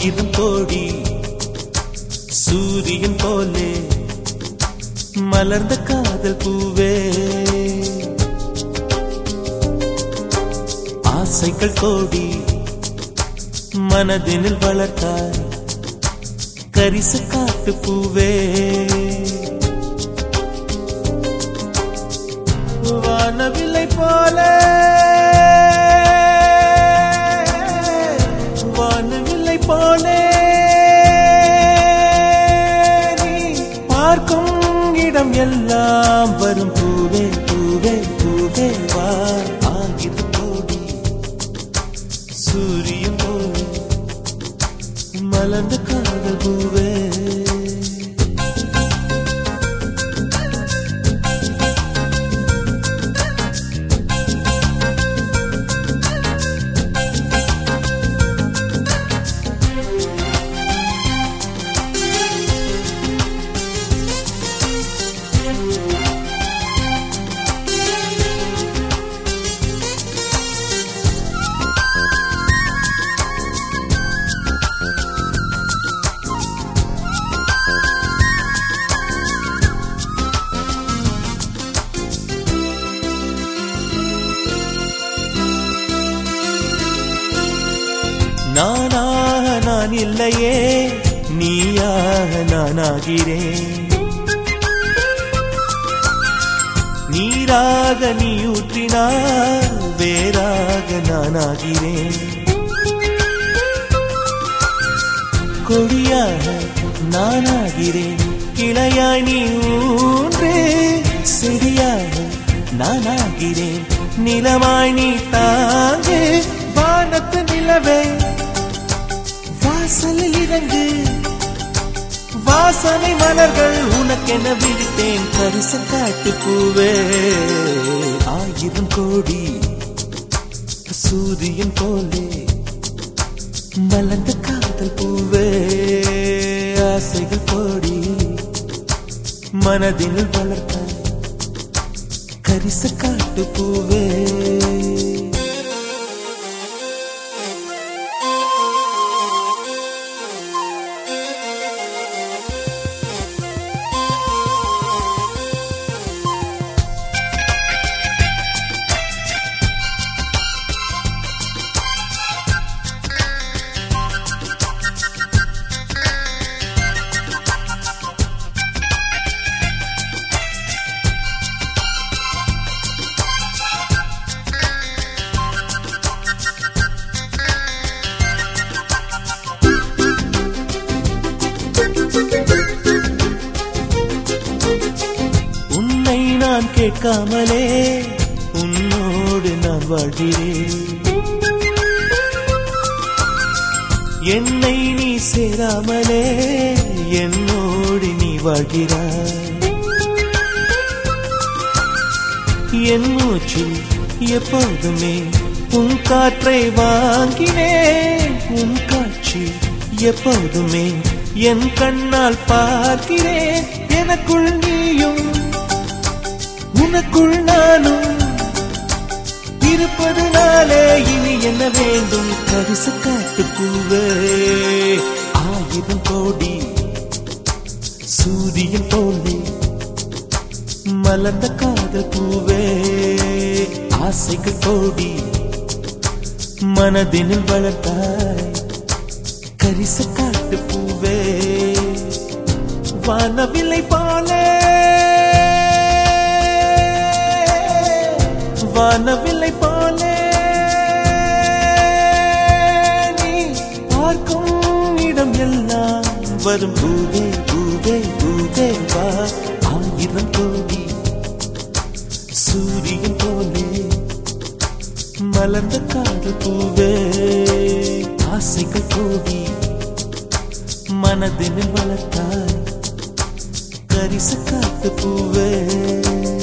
ஆயிரம் கோடி சூரியன் போலே மலர்ந்த காதல் பூவே ஆசைகள் கோடி மனதினில் வளர்த்தாய் கரிசு காட்டு பூவே வானவில்லை போல வானவில்லை போலே நீ பார்க்கும் இடம் எல்லாம் வரும் பூவே பூவே பூவே வா ஆகிற கோடி சூரியன் போலே மலர்ந்த காதல் பூவே நானாக நான் இல்லையே நீயாக நானாகிறேன் நீராக நீ ஊற்றினால் வேறாக நானாகிறேன் கொடியாக நானாகிறேன் கிளையாய் நீ ஊன்று செடியாக நானாகிறேன் நிலமாய் நீ தாங்கு வானத்து நிலவே வாசலில் இறங்கு வாசனை மலர்கள் உனக்கென விடுத்தேன் கரிச காட்டு பூவே ஆயிரம் கோடி சூரியன் போலே மலர்ந்த காதல் பூவே ஆசைகள் கோடி மனதில் வளர்த்த கரிச காட்டு பூவே உன்னை நான் கேட்காமலே உன்னோடு நான் வாழ்கிறேன் என்னை நீ சேராமலே என்னோடு நீ வாழ்கிறாய் என் மூச்சில் எப்போதுமே உன் காற்றை வாங்கினேன் உன் காட்சி எப்போதுமே என் கண்ணால் பார்க்கிறேன் எனக்குள் நீயும் உனக்குள் நானும் இருப்பதுனாலே இனி என்ன வேண்டும் கரிசு காட்டு பூவே ஆயிரம் கோடி சூரியன் போலே மலர்ந்த காதல் பூவே ஆசைகள் கோடி மனதினில் வளர்த்தாய் கரிச காட்டு பூவே வானவில்லை போலே வானவில்லை போலே நீ பார்க்கும் இடம் எல்லாம் வரும் பூவே பூவே பூவே வா ஆயிரம் கோடி சூரியன் போலே மலர்ந்த காதல் பூவே ஆசைகள் கோடி மனதினில் வளர்த்தாய் கரிச காத்து பூவே